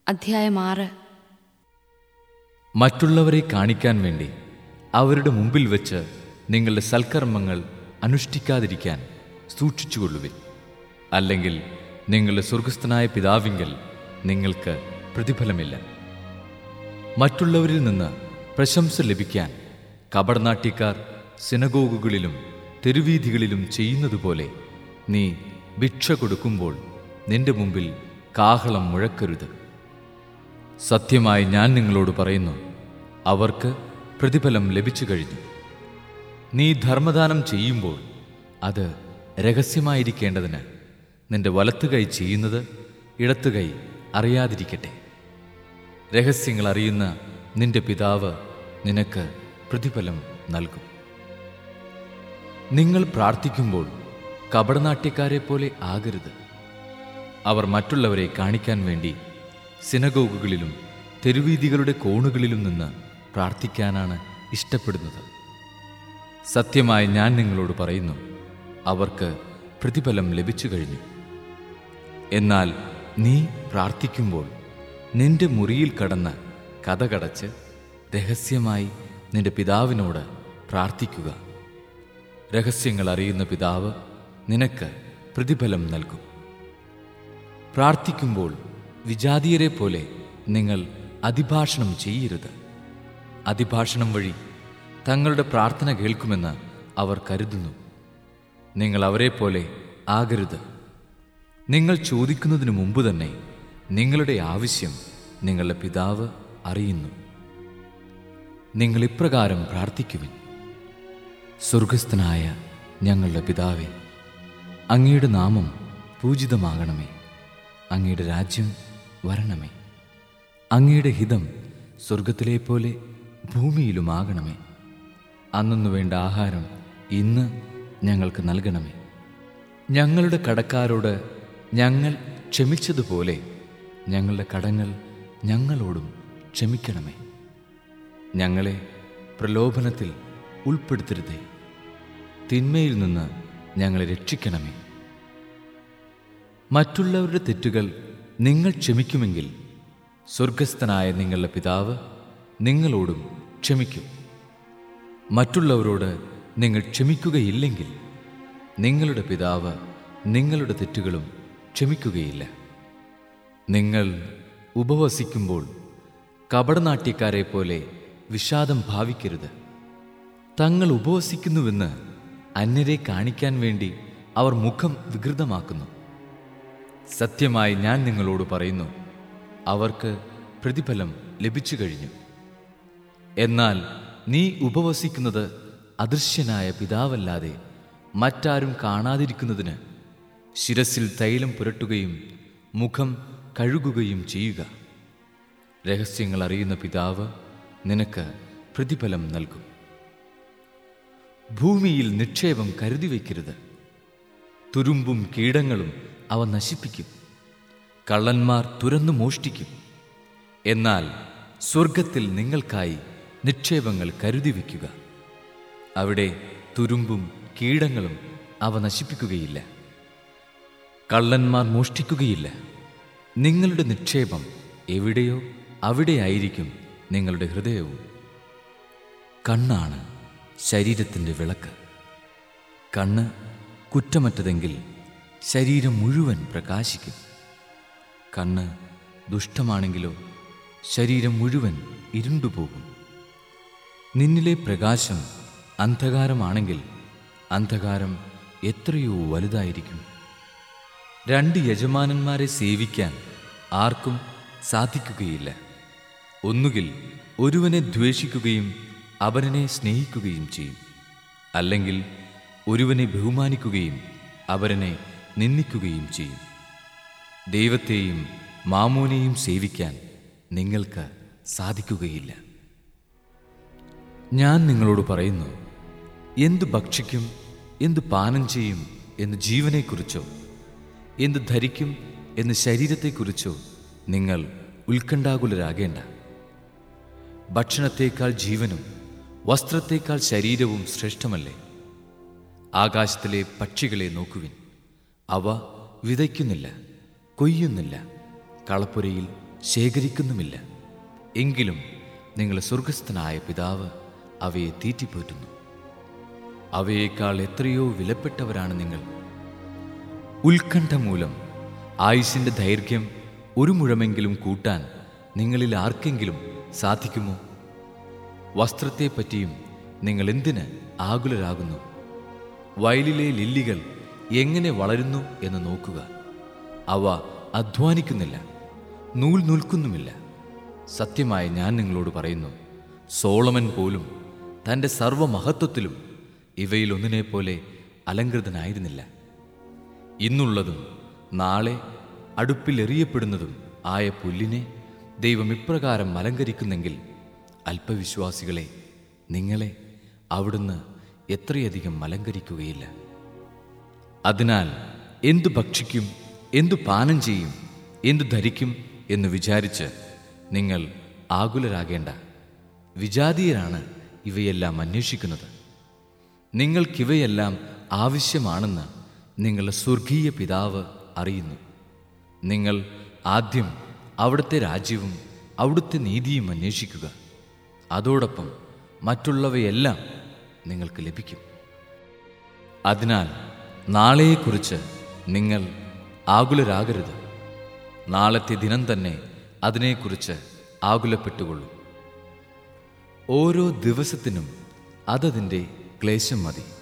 അധ്യായം ആറ് മറ്റുള്ളവരെ കാണിക്കാൻ വേണ്ടി അവരുടെ മുമ്പിൽ വെച്ച് നിങ്ങളുടെ സൽക്കർമ്മങ്ങൾ അനുഷ്ഠിക്കാതിരിക്കാൻ സൂക്ഷിച്ചുകൊള്ളുവിൻ അല്ലെങ്കിൽ നിങ്ങളുടെ സ്വർഗസ്ഥനായ പിതാവിങ്കൽ നിങ്ങൾക്ക് പ്രതിഫലമില്ല മറ്റുള്ളവരിൽ നിന്ന് പ്രശംസ ലഭിക്കാൻ കപടനാട്യക്കാർ സിനഗോഗുകളിലും തെരുവീഥികളിലും ചെയ്യുന്നതുപോലെ നീ ഭിക്ഷ കൊടുക്കുമ്പോൾ നിന്റെ മുമ്പിൽ കാഹളം മുഴക്കരുത് സത്യമായി ഞാൻ നിങ്ങളോട് പറയുന്നു അവർക്ക് പ്രതിഫലം ലഭിച്ചു കഴിഞ്ഞു നീ ധർമ്മദാനം ചെയ്യുമ്പോൾ അത് രഹസ്യമായിരിക്കേണ്ടതിന് നിന്റെ വലത്തുകൈ ചെയ്യുന്നത് ഇടത്തുകൈ അറിയാതിരിക്കട്ടെ രഹസ്യങ്ങൾ അറിയുന്ന നിന്റെ പിതാവ് നിനക്ക് പ്രതിഫലം നൽകും നിങ്ങൾ പ്രാർത്ഥിക്കുമ്പോൾ കപടനാട്യക്കാരെ പോലെ ആകരുത് അവർ മറ്റുള്ളവരെ കാണിക്കാൻ വേണ്ടി സിനഗോഗുകളിലും തെരുവീതികളുടെ കോണുകളിലും നിന്ന് പ്രാർത്ഥിക്കാനാണ് ഇഷ്ടപ്പെടുന്നത് സത്യമായി ഞാൻ നിങ്ങളോട് പറയുന്നു അവർക്ക് പ്രതിഫലം ലഭിച്ചു കഴിഞ്ഞു എന്നാൽ നീ പ്രാർത്ഥിക്കുമ്പോൾ നിന്റെ മുറിയിൽ കടന്ന് കഥകടച്ച് രഹസ്യമായി നിന്റെ പിതാവിനോട് പ്രാർത്ഥിക്കുക രഹസ്യങ്ങൾ അറിയുന്ന പിതാവ് നിനക്ക് പ്രതിഫലം നൽകും പ്രാർത്ഥിക്കുമ്പോൾ വിജാതീയരെ പോലെ നിങ്ങൾ അതിഭാഷണം ചെയ്യരുത് അതിഭാഷണം വഴി തങ്ങളുടെ പ്രാർത്ഥന കേൾക്കുമെന്ന് അവർ കരുതുന്നു നിങ്ങൾ അവരെ പോലെ ആകരുത് നിങ്ങൾ ചോദിക്കുന്നതിന് മുമ്പ് തന്നെ നിങ്ങളുടെ ആവശ്യം നിങ്ങളുടെ പിതാവ് അറിയുന്നു നിങ്ങൾ ഇപ്രകാരം പ്രാർത്ഥിക്കുവിൻ സ്വർഗസ്ഥനായ ഞങ്ങളുടെ പിതാവേ അങ്ങയുടെ നാമം പൂജിതമാകണമേ അങ്ങയുടെ രാജ്യം വരണമേ അങ്ങയുടെ ഹിതം സ്വർഗത്തിലെ പോലെ ഭൂമിയിലുമാകണമേ അന്നു വേണ്ട ആഹാരം ഇന്ന് ഞങ്ങൾക്ക് നൽകണമേ ഞങ്ങളുടെ കടക്കാരോട് ഞങ്ങൾ ക്ഷമിച്ചതുപോലെ ഞങ്ങളുടെ കടങ്ങൾ ഞങ്ങളോടും ക്ഷമിക്കണമേ ഞങ്ങളെ പ്രലോഭനത്തിൽ ഉൾപ്പെടുത്തരുതേ തിന്മയിൽ നിന്ന് ഞങ്ങളെ രക്ഷിക്കണമേ മറ്റുള്ളവരുടെ തെറ്റുകൾ നിങ്ങൾ ക്ഷമിക്കുമെങ്കിൽ സ്വർഗസ്ഥനായ നിങ്ങളുടെ പിതാവ് നിങ്ങളോടും ക്ഷമിക്കും മറ്റുള്ളവരോട് നിങ്ങൾ ക്ഷമിക്കുകയില്ലെങ്കിൽ നിങ്ങളുടെ പിതാവ് നിങ്ങളുടെ തെറ്റുകളും ക്ഷമിക്കുകയില്ല നിങ്ങൾ ഉപവസിക്കുമ്പോൾ കപടനാട്യക്കാരെ പോലെ വിഷാദം ഭാവിക്കരുത് തങ്ങൾ ഉപവസിക്കുന്നുവെന്ന് അന്യരെ കാണിക്കാൻ വേണ്ടി അവർ മുഖം വികൃതമാക്കുന്നു സത്യമായി ഞാൻ നിങ്ങളോട് പറയുന്നു അവർക്ക് പ്രതിഫലം ലഭിച്ചു കഴിഞ്ഞു എന്നാൽ നീ ഉപവസിക്കുന്നത് അദൃശ്യനായ പിതാവല്ലാതെ മറ്റാരും കാണാതിരിക്കുന്നതിന് ശിരസിൽ തൈലം പുരട്ടുകയും മുഖം കഴുകുകയും ചെയ്യുക രഹസ്യങ്ങൾ അറിയുന്ന പിതാവ് നിനക്ക് പ്രതിഫലം നൽകും ഭൂമിയിൽ നിക്ഷേപം കരുതി വയ്ക്കരുത് തുരുമ്പും കീടങ്ങളും അവ നശിപ്പിക്കും കള്ളന്മാർ തുരന്നു മോഷ്ടിക്കും എന്നാൽ സ്വർഗത്തിൽ നിങ്ങൾക്കായി നിക്ഷേപങ്ങൾ കരുതി വയ്ക്കുക അവിടെ തുരുമ്പും കീടങ്ങളും അവ നശിപ്പിക്കുകയില്ല കള്ളന്മാർ മോഷ്ടിക്കുകയില്ല നിങ്ങളുടെ നിക്ഷേപം എവിടെയോ അവിടെയായിരിക്കും നിങ്ങളുടെ ഹൃദയവും കണ്ണാണ് ശരീരത്തിൻ്റെ വിളക്ക് കണ്ണ് കുറ്റമറ്റതെങ്കിൽ ശരീരം മുഴുവൻ പ്രകാശിക്കും കണ്ണ് ദുഷ്ടമാണെങ്കിലോ ശരീരം മുഴുവൻ ഇരുണ്ടുപോകും നിന്നിലെ പ്രകാശം അന്ധകാരമാണെങ്കിൽ അന്ധകാരം എത്രയോ വലുതായിരിക്കും രണ്ട് യജമാനന്മാരെ സേവിക്കാൻ ആർക്കും സാധിക്കുകയില്ല ഒന്നുകിൽ ഒരുവനെ ദ്വേഷിക്കുകയും അവനെ സ്നേഹിക്കുകയും ചെയ്യും അല്ലെങ്കിൽ ഒരുവനെ ബഹുമാനിക്കുകയും അവരനെ നിന്ദിക്കുകയും ചെയ്യും ദൈവത്തെയും മാമോനെയും സേവിക്കാൻ നിങ്ങൾക്ക് സാധിക്കുകയില്ല ഞാൻ നിങ്ങളോട് പറയുന്നു എന്ത് ഭക്ഷിക്കും എന്ത് പാനം ചെയ്യും എന്ന് ജീവനെക്കുറിച്ചോ എന്ത് ധരിക്കും എന്ന് ശരീരത്തെക്കുറിച്ചോ നിങ്ങൾ ഉത്കണ്ഠാകുലരാകേണ്ട ഭക്ഷണത്തേക്കാൾ ജീവനും വസ്ത്രത്തേക്കാൾ ശരീരവും ശ്രേഷ്ഠമല്ലേ ആകാശത്തിലെ പക്ഷികളെ നോക്കുവിൻ അവ വിതയ്ക്കുന്നില്ല കൊയ്യുന്നില്ല കളപ്പുരയിൽ ശേഖരിക്കുന്നുമില്ല എങ്കിലും നിങ്ങളുടെ സ്വർഗസ്ഥനായ പിതാവ് അവയെ തീറ്റിപ്പോറ്റുന്നു അവയേക്കാൾ എത്രയോ വിലപ്പെട്ടവരാണ് നിങ്ങൾ ഉത്കണ്ഠ മൂലം ആയുഷിന്റെ ദൈർഘ്യം ഒരു മുഴമെങ്കിലും കൂട്ടാൻ നിങ്ങളിൽ ആർക്കെങ്കിലും സാധിക്കുമോ വസ്ത്രത്തെപ്പറ്റിയും നിങ്ങൾ എന്തിന് ആകുലരാകുന്നു വയലിലെ ലില്ലികൾ എങ്ങനെ വളരുന്നു എന്ന് നോക്കുക അവ അധ്വാനിക്കുന്നില്ല നൂൽ നിൽക്കുന്നുമില്ല സത്യമായി ഞാൻ നിങ്ങളോട് പറയുന്നു സോളമൻ പോലും തൻ്റെ സർവമഹത്വത്തിലും ഇവയിലൊന്നിനെപ്പോലെ അലങ്കൃതനായിരുന്നില്ല ഇന്നുള്ളതും നാളെ അടുപ്പിൽ എറിയപ്പെടുന്നതും ആയ പുല്ലിനെ ദൈവം ഇപ്രകാരം അലങ്കരിക്കുന്നെങ്കിൽ അല്പവിശ്വാസികളെ നിങ്ങളെ അവിടുന്ന് എത്രയധികം അലങ്കരിക്കുകയില്ല അതിനാൽ എന്തു ഭക്ഷിക്കും എന്തു പാനം ചെയ്യും എന്തു ധരിക്കും എന്ന് വിചാരിച്ച് നിങ്ങൾ ആകുലരാകേണ്ട വിജാതീയരാണ് ഇവയെല്ലാം അന്വേഷിക്കുന്നത് നിങ്ങൾക്കിവയെല്ലാം ആവശ്യമാണെന്ന് നിങ്ങളുടെ സ്വർഗീയ പിതാവ് അറിയുന്നു നിങ്ങൾ ആദ്യം അവിടുത്തെ രാജ്യവും അവിടുത്തെ നീതിയും അന്വേഷിക്കുക അതോടൊപ്പം മറ്റുള്ളവയെല്ലാം നിങ്ങൾക്ക് ലഭിക്കും അതിനാൽ നാളെയെക്കുറിച്ച് നിങ്ങൾ ആകുലരാകരുത് നാളത്തെ ദിനം തന്നെ അതിനെക്കുറിച്ച് ആകുലപ്പെട്ടുകൊള്ളൂ ഓരോ ദിവസത്തിനും അതതിൻ്റെ ക്ലേശം മതി